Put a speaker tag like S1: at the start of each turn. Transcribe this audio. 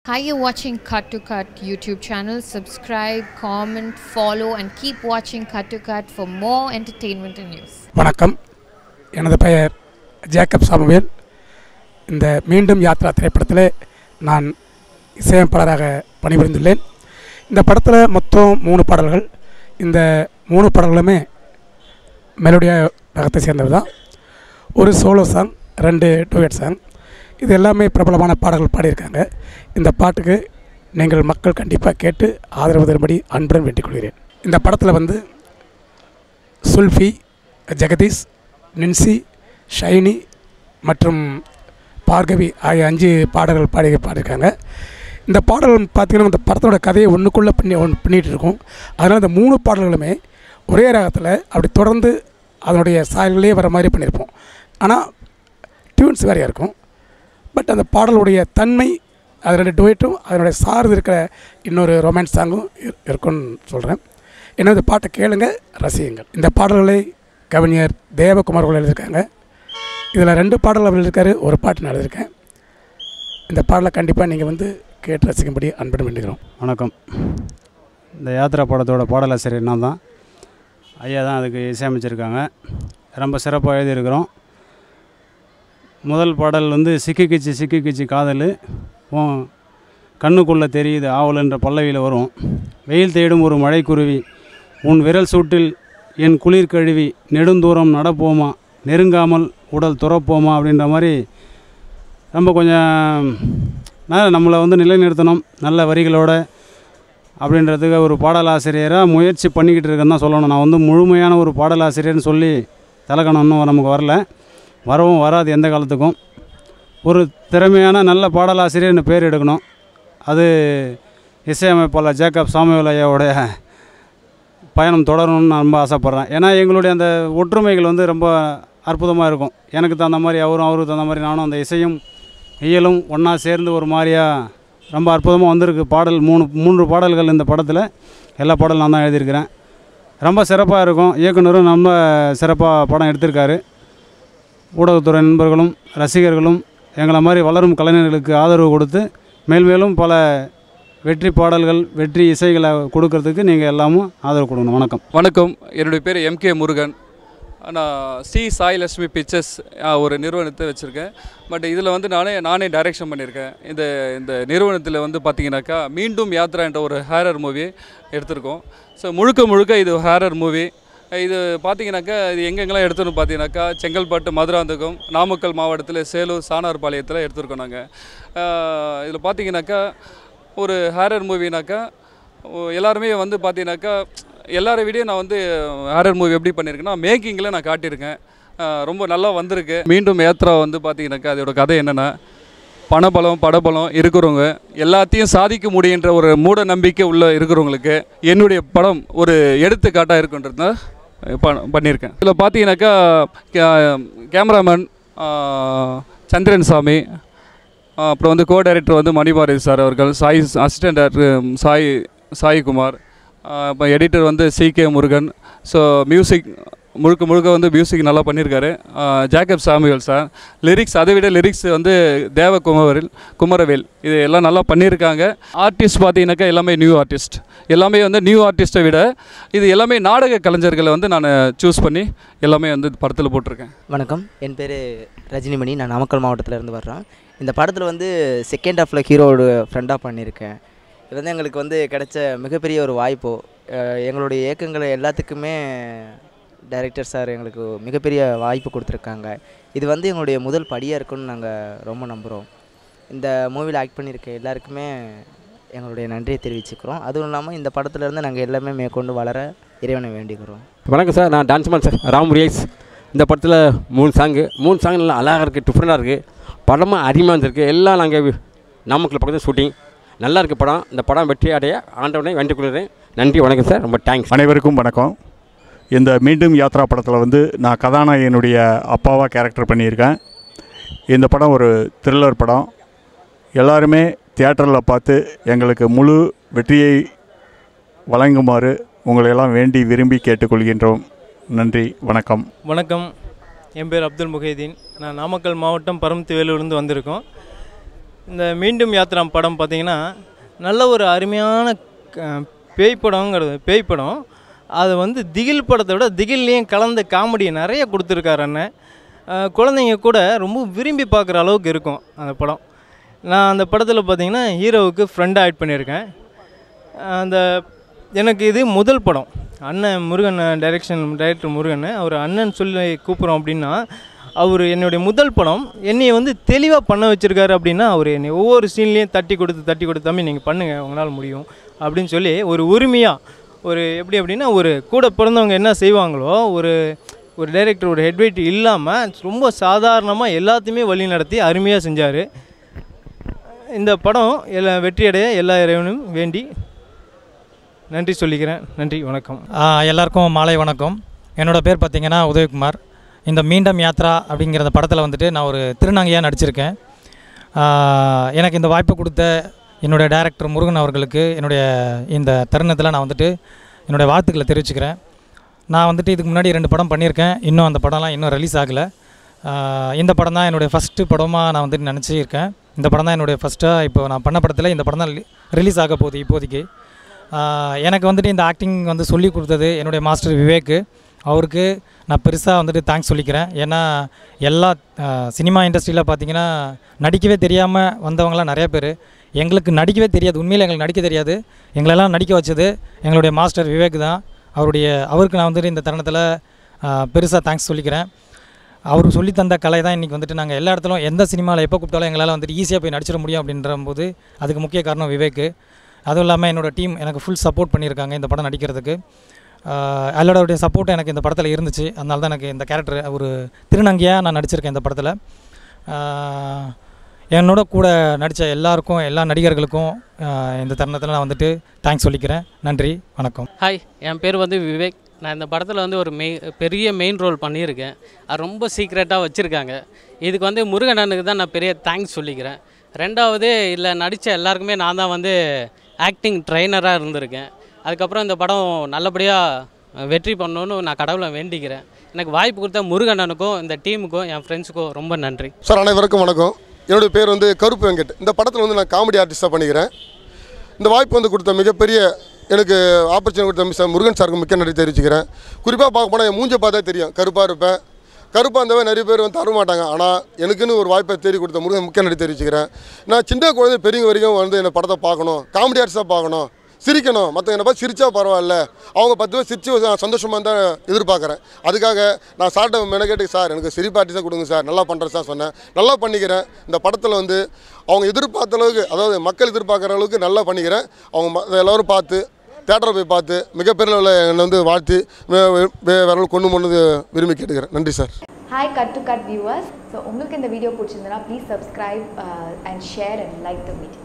S1: Hi, you're watching Cut to Cut YouTube channel. Subscribe, comment, follow, and keep watching Cut to Cut for more entertainment and news.
S2: வணக்கம் எனது பெயர் Jacob Samuel இந்த மீண்டும் யாத்ரா திரைப்படத்தில் நான் இசையமைப்பாளராக பணிபுரிந்துள்ளேன் இந்த படத்தில் மொத்தம் மூணு பாடல்கள் இந்த மூணு பாடல்களுமே மெலோடியா ரகத்தை சேர்ந்தது தான் ஒரு சோலோ சாங் ரெண்டு டூயட் சாங் இது எல்லாமே பிரபலமான பாடல்கள் பாடியிருக்காங்க இந்த பாட்டுக்கு நீங்கள் மக்கள் கண்டிப்பாக கேட்டு ஆதரவு தரும்படி அன்புடன் வேண்டிக் கொள்கிறேன் இந்த படத்தில் வந்து சுல்ஃபி ஜெகதீஷ் நின்சி ஷைனி மற்றும் பார்கவி ஆகிய அஞ்சு பாடல்கள் பாடி பாடியிருக்காங்க இந்த பாடல் பார்த்திங்கன்னா இந்த படத்தோட கதையை ஒன்றுக்குள்ளே பண்ணி ஒன்று பண்ணிகிட்டு இருக்கும் அதனால் இந்த மூணு பாடல்களுமே ஒரே ராகத்தில் அப்படி தொடர்ந்து அதனுடைய சாயல்களே வர மாதிரி பண்ணியிருப்போம் ஆனால் டியூன்ஸ் வேறையாக இருக்கும் பட் அந்த பாடலுடைய தன்மை அது ரெண்டு டுவேட்டும் அதனுடைய சார்ந்து இருக்கிற இன்னொரு ரொமான்ஸ் சாங்கும் இரு- இருக்கும்னு சொல்கிறேன் ஏன்னா இந்த பாட்டை கேளுங்க ரசியுங்கள் இந்த பாடல்களை கவிஞர் தேவகுமார் அவர்கள் எழுதியிருக்காங்க இதில் ரெண்டு பாடல் அவர் எழுதியிருக்காரு ஒரு பாட்டு நான் எழுதியிருக்கேன் இந்த பாடலை கண்டிப்பாக நீங்கள் வந்து கேட்டு ரசிக்கும்படி அன்புடன் வேண்டுகிறோம்
S3: வணக்கம் இந்த யாத்ரா படத்தோட பாடலாசிரியர் நான் தான் ஐயா தான் அதுக்கு இசையமைச்சிருக்காங்க ரொம்ப சிறப்பாக எழுதியிருக்கிறோம் முதல் பாடல் வந்து சிக்கி கிச்சி சிக்கி கிச்சி காதல் உன் கண்ணுக்குள்ளே தெரியுது ஆவலுன்ற பல்லவியில் வரும் வெயில் தேடும் ஒரு மழைக்குருவி உன் விரல் சூட்டில் என் குளிர் கழுவி நெடுந்தூரம் நடப்போமா நெருங்காமல் உடல் துறப்போமா அப்படின்ற மாதிரி ரொம்ப கொஞ்சம் நான் நம்மளை வந்து நிலைநிறுத்தணும் நல்ல வரிகளோட அப்படின்றதுக்கு ஒரு பாடலாசிரியராக முயற்சி பண்ணிக்கிட்டு இருக்கேன்னு தான் சொல்லணும் நான் வந்து முழுமையான ஒரு பாடலாசிரியர்னு சொல்லி தலக்கணம் இன்னும் நமக்கு வரல வரவும் வராது எந்த காலத்துக்கும் ஒரு திறமையான நல்ல பாடலாசிரியர்னு பேர் எடுக்கணும் அது இசையமைப்பாளர் ஜேக்கப் சாமுவேல் ஐயாவுடைய பயணம் தொடரணும்னு நான் ரொம்ப ஆசைப்பட்றேன் ஏன்னா எங்களுடைய அந்த ஒற்றுமைகள் வந்து ரொம்ப அற்புதமாக இருக்கும் எனக்கு தகுந்த மாதிரி அவரும் அவருக்கு தகுந்த மாதிரி நானும் அந்த இசையும் இயலும் ஒன்றா சேர்ந்து ஒரு மாதிரியா ரொம்ப அற்புதமாக வந்திருக்கு பாடல் மூணு மூன்று பாடல்கள் இந்த படத்தில் எல்லா பாடலும் நான் தான் எழுதியிருக்கிறேன் ரொம்ப சிறப்பாக இருக்கும் இயக்குனரும் ரொம்ப சிறப்பாக படம் எடுத்திருக்காரு ஊடகத்துறை நண்பர்களும் ரசிகர்களும் எங்களை மாதிரி வளரும் கலைஞர்களுக்கு ஆதரவு கொடுத்து மேல் மேலும் பல வெற்றி பாடல்கள் வெற்றி இசைகளை கொடுக்கறதுக்கு நீங்கள் எல்லாமும் ஆதரவு கொடுக்கணும் வணக்கம்
S4: வணக்கம் என்னுடைய பேர் எம்கே முருகன் நான் சி சாய் லட்சுமி பிக்சர்ஸ் ஒரு நிறுவனத்தை வச்சுருக்கேன் பட் இதில் வந்து நானே நானே டைரக்ஷன் பண்ணியிருக்கேன் இந்த இந்த நிறுவனத்தில் வந்து பார்த்தீங்கன்னாக்கா மீண்டும் யாத்ரா என்ற ஒரு ஹேரர் மூவி எடுத்திருக்கோம் ஸோ முழுக்க முழுக்க இது ஹேரர் மூவி இது பார்த்தீங்கன்னாக்கா இது எங்கெங்கெல்லாம் எடுத்தோன்னு பார்த்தீங்கன்னாக்கா செங்கல்பட்டு மதுராந்தகம் நாமக்கல் மாவட்டத்தில் சேலூர் சாணார்பாளையத்தில் எடுத்திருக்கோம் நாங்கள் இதில் பார்த்தீங்கன்னாக்கா ஒரு ஹேரர் மூவினாக்கா ஓ, எல்லாருமே வந்து பார்த்தீங்கன்னாக்கா எல்லாரை விடையும் நான் வந்து ஹாரர் மூவி எப்படி பண்ணியிருக்கேன்னா மேக்கிங்கில் நான் காட்டியிருக்கேன் அஹ் ரொம்ப நல்லா வந்திருக்கு மீண்டும் யாத்ரா வந்து பார்த்தீங்கன்னாக்கா அதோட கதை என்னென்னா பணபலம் படபலம் இருக்கிறவங்க எல்லாத்தையும் சாதிக்க முடியுன்ற ஒரு மூட நம்பிக்கை உள்ள இருக்கிறவங்களுக்கு என்னுடைய படம் ஒரு எடுத்துக்காட்டாக இருக்குன்றது தான் ப- பண்ணியிருக்கேன் இதில் பார்த்தீங்கன்னாக்கா கே- கேமராமேன் ஆஹ், சந்திரன் சாமி ஆஹ், அப்புறம் வந்து கோ டைரக்டர் வந்து மணிபாரதி சார் அவர்கள் Sai assistant director Sai Saikumar ah, இப்போ எடிட்டர் வந்து C K Murugan so music முழுக்க முழுக்க வந்து மியூசிக் நல்லா பண்ணியிருக்காரு ah, Jacob Samuel sir lyrics அதை விட லிரிக்ஸ் வந்து தேவகுமரில் குமரவேல் இது எல்லாம் நல்லா பண்ணியிருக்காங்க ஆர்டிஸ்ட் பார்த்தீங்கன்னாக்கா எல்லாமே நியூ ஆர்டிஸ்ட் எல்லாமே வந்து நியூ ஆர்டிஸ்ட்டை விட இது எல்லாமே நாடக கலைஞர்களை வந்து நான் சூஸ் பண்ணி எல்லாமே வந்து படத்தில் போட்டிருக்கேன்
S5: வணக்கம் என் பேர் ரஜினிமணி நான் நாமக்கல் மாவட்டத்தில் இருந்து வர்றேன் இந்த படத்தில் வந்து செகண்ட் ஹாஃபில் ஹீரோவோட ஃப்ரெண்டாக பண்ணியிருக்கேன் இது வந்து எங்களுக்கு வந்து கிடைச்ச மிகப்பெரிய ஒரு வாய்ப்பு அஹ் எங்களுடைய இயக்கங்களை எல்லாத்துக்குமே டைரக்டர் சார் எங்களுக்கு மிகப்பெரிய வாய்ப்பு கொடுத்துருக்காங்க இது வந்து எங்களுடைய முதல் படியாக இருக்குன்னு நாங்கள் ரொம்ப நம்புகிறோம் இந்த மூவியில் ஆக்ட் பண்ணியிருக்க எல்லாருக்குமே எங்களுடைய நன்றியை தெரிவிச்சுக்கிறோம் அதுவும் இல்லாமல் இந்த படத்துலேருந்து நாங்கள் எல்லாமே மேற்கொண்டு வளர இறைவனை வேண்டிக்கிறோம்
S6: வணக்கம் சார் நான் டான்ஸ் மேன் சார் ராம் ரியஸ் இந்த படத்தில் மூணு சாங்கு மூணு சாங் நல்லா அழகாக இருக்குது டிஃப்ரெண்ட்டாக இருக்குது படமாக அருமையாக இருந்திருக்கு எல்லாம் நாங்கள் நாமக்கல் பக்கத்தில் ஷூட்டிங் நல்லா இருக்குது படம் இந்த படம் வெற்றி அடைய ஆண்டவனை வேண்டிக் கொள்கிறேன் நன்றி வணக்கம் சார் ரொம்ப தேங்க்ஸ்
S7: அனைவருக்கும் வணக்கம் இந்த மீண்டும் யாத்ரா படத்தில் வந்து நான் கதாநாயகனுடைய அப்பாவாக கேரக்டர் பண்ணியிருக்கேன் இந்த படம் ஒரு த்ரில்லர் படம் எல்லாருமே தியேட்டரில் பார்த்து எங்களுக்கு முழு வெற்றியை வழங்குமாறு உங்களை எல்லாம் வேண்டி விரும்பி கேட்டுக்கொள்கின்றோம் நன்றி வணக்கம்
S8: வணக்கம் என் பேர் அப்துல் முஹைதீன் நான் நாமக்கல் மாவட்டம் பரமத்தி வேலூர்லேருந்து வந்திருக்கோம் இந்த மீண்டும் யாத்திரா படம் பார்த்தீங்கன்னா நல்ல ஒரு அருமையான க- பேய் படங்கிறது பேய் படம் அது வந்து திகில் படத்தை விட திகில்லையும் கலந்த காமெடி நிறைய கொடுத்துருக்காரு அண்ணன் அஹ் குழந்தைங்க கூட ரொம்ப விரும்பி பார்க்குற அளவுக்கு இருக்கும் அந்த படம் நான் அந்த படத்தில் பார்த்தீங்கன்னா ஹீரோவுக்கு ஃப்ரெண்டாக ஆட் பண்ணியிருக்கேன் அந்த எனக்கு இது முதல் படம் அண்ணன் முருகன் டைரக்ஷன் டைரக்டர் முருகன் அவர் அண்ணன் சொல்லி கூப்பிட்றோம் அப்படின்னா அவர் என்னுடைய முதல் படம் என்னைய வந்து தெளிவாக பண்ண வச்சுருக்காரு அப்படின்னா அவர் என்னை ஒவ்வொரு சீன்லேயும் தட்டி கொடுத்து தட்டி கொடுத்து தம்பி நீங்கள் பண்ணுங்கள் உங்களால் முடியும் அப்படின்னு சொல்லி ஒரு உரிமையாக ஒரு எப்படி அப்படின்னா ஒரு கூட பிறந்தவங்க என்ன செய்வாங்களோ ஒரு ஒரு டைரக்டர் ஒரு ஹெட்வைட் இல்லாமல் ரொம்ப சாதாரணமாக எல்லாத்தையுமே வழி நடத்தி அருமையாக செஞ்சார் இந்த படம் எல்லா வெற்றியடைய எல்லா இறைவனும் வேண்டி நன்றி சொல்லிக்கிறேன் நன்றி வணக்கம்
S9: ஆ, எல்லாருக்கும் மாலை வணக்கம் என்னோட பேர் பார்த்தீங்கன்னா உதயகுமார் இந்த மீண்டும் யாத்ரா அப்படிங்கிற அந்த படத்தில் வந்துட்டு நான் ஒரு திருநங்கையாக நடிச்சிருக்கேன் ஆ, எனக்கு இந்த வாய்ப்பு கொடுத்த என்னுடைய டைரக்டர் முருகன் அவர்களுக்கு என்னுடைய இந்த தருணத்தில் நான் வந்துட்டு என்னுடைய வாழ்த்துக்களை தெரிவிச்சுக்கிறேன் நான் வந்துட்டு இதுக்கு முன்னாடி ரெண்டு படம் பண்ணியிருக்கேன் இன்னும் அந்த படம்லாம் இன்னும் ரிலீஸ் ஆகலை இந்த படம் தான் என்னுடைய ஃபஸ்ட்டு படமாக நான் வந்துட்டு நினச்சிருக்கேன் இந்த படம் தான் என்னுடைய ஃபஸ்ட்டாக இப்போ நான் பண்ண படத்தில் இந்த படம் தான் ரிலீஸ் ஆக போகுது இப்போதைக்கு ஆஹ் எனக்கு வந்துட்டு இந்த ஆக்டிங் வந்து சொல்லி கொடுத்தது என்னுடைய மாஸ்டர் விவேக் அவருக்கு நான் பெருசாக வந்துட்டு தேங்க்ஸ் சொல்லிக்கிறேன் ஏன்னா எல்லா ஆஹ் சினிமா இண்டஸ்ட்ரியில் பார்த்தீங்கன்னா நடிக்கவே தெரியாமல் வந்தவங்களாம் நிறைய பேர் எங்களுக்கு நடிக்கவே தெரியாது உண்மையில் எங்களுக்கு நடிக்க தெரியாது எங்களெல்லாம் நடிக்க வச்சது எங்களுடைய மாஸ்டர் விவேக் தான் அவருடைய அவருக்கு நான் வந்துட்டு இந்த தருணத்தில் பெருசாக தேங்க்ஸ் சொல்லிக்கிறேன் அவர் சொல்லி தந்த கலை தான் இன்றைக்கி வந்துட்டு நாங்கள் எல்லா இடத்துலையும் எந்த சினிமாவில் எப்போ கூப்பிட்டாலும் எங்களால் வந்துட்டு ஈஸியாக போய் நடிச்சிட முடியும் அப்படின்ற போது அதுக்கு முக்கிய காரணம் விவேக் அதுவும் இல்லாமல் என்னோட டீம் எனக்கு ஃபுல் சப்போர்ட் பண்ணியிருக்காங்க இந்த படம் நடிக்கிறதுக்கு ஆஹ் எல்லாரோடைய சப்போர்ட் எனக்கு இந்த படத்தில் இருந்துச்சு அதனால தான் எனக்கு இந்த கேரக்டர் ஒரு திருநங்கையாக நான் நடிச்சிருக்கேன் இந்த படத்தில் ஆஹ் என்னோட கூட நடித்த எல்லாருக்கும் எல்லா நடிகர்களுக்கும் ஆஹ் இந்த தருணத்தில் நான் வந்துட்டு தேங்க்ஸ் சொல்லிக்கிறேன் நன்றி வணக்கம்
S10: ஹாய் என் பேர் வந்து விவேக் நான் இந்த படத்தில் வந்து ஒரு மெய் பெரிய மெயின் ரோல் பண்ணியிருக்கேன் அது ரொம்ப சீக்ரெட்டாக வச்சுருக்காங்க இதுக்கு வந்து முருகனனுக்கு தான் நான் பெரிய தேங்க்ஸ் சொல்லிக்கிறேன் ரெண்டாவது இல்லை நடித்த எல்லாருக்குமே நான் தான் வந்து ஆக்டிங் ட்ரைனராக இருந்திருக்கேன் அதுக்கப்புறம் இந்த படம் நல்லபடியாக வெற்றி பண்ணணும்னு நான் கடவுளை வேண்டிக்கிறேன் எனக்கு வாய்ப்பு கொடுத்த முருகனனுக்கும் இந்த டீமுக்கும் என் ஃப்ரெண்ட்ஸுக்கும் ரொம்ப நன்றி
S11: சார் அனைவருக்கும் வணக்கம் என்னுடைய பேர் வந்து கருப்பு வெங்கட் இந்த படத்தில் வந்து நான் காமெடி ஆர்டிஸ்டாக பண்ணிக்கிறேன் இந்த வாய்ப்பு வந்து கொடுத்த மிகப்பெரிய எனக்கு ஆப்பர்ச்சுனிட்டி கொடுத்த மிஸ்டர் முருகன் சாருக்கு மிக்க நன்றி தெரிவிச்சுக்கிறேன் குறிப்பாக பார்க்க போனால் என் மூஞ்சை பார்த்தா தெரியும் கருப்பாக இருப்பேன் கருப்பாக இருந்தவன் நிறைய பேர் வந்து தர மாட்டாங்க ஆனால் எனக்குன்னு ஒரு வாய்ப்பை தேடி கொடுத்த முருகன் மிக்க நன்றி தெரிவிச்சுக்கிறேன் நான் சின்ன குழந்தை பெரியவங்க வரைக்கும் வந்து இந்த படத்தை பார்க்கணும் காமெடி ஆர்டிஸ்டாக பார்க்கணும் சிரிக்கணும் மற்ற என்ன பார்த்து சிரிச்சா பரவாயில்ல அவங்க பத்து பேர் சிரிச்சு நான் சந்தோஷமாக தான் எதிர்பார்க்குறேன் அதுக்காக நான் சார்ட்ட மெனக்கேட்டு சார் எனக்கு சிரிப்பு ஆர்டிஸ்டாக கொடுங்க சார் நல்லா பண்ணுறேன் சார் சொன்னேன் நல்லா பண்ணிக்கிறேன் இந்த படத்தில் வந்து அவங்க எதிர்பார்த்த அளவுக்கு அதாவது மக்கள் எதிர்பார்க்குற அளவுக்கு நல்லா பண்ணிக்கிறேன் அவங்க ம- எல்லோரும் பார்த்து தேட்டரை போய் பார்த்து மிகப்பெரிய அளவில் என்னை வந்து வாழ்த்தி வே- வே- விரல் கொண்டு போனது விரும்பி கேட்டுக்கிறேன் நன்றி sir
S12: hi cut to cut viewers so உங்களுக்கு இந்த வீடியோ பிடிச்சிருந்தனா please subscribe and share and like the video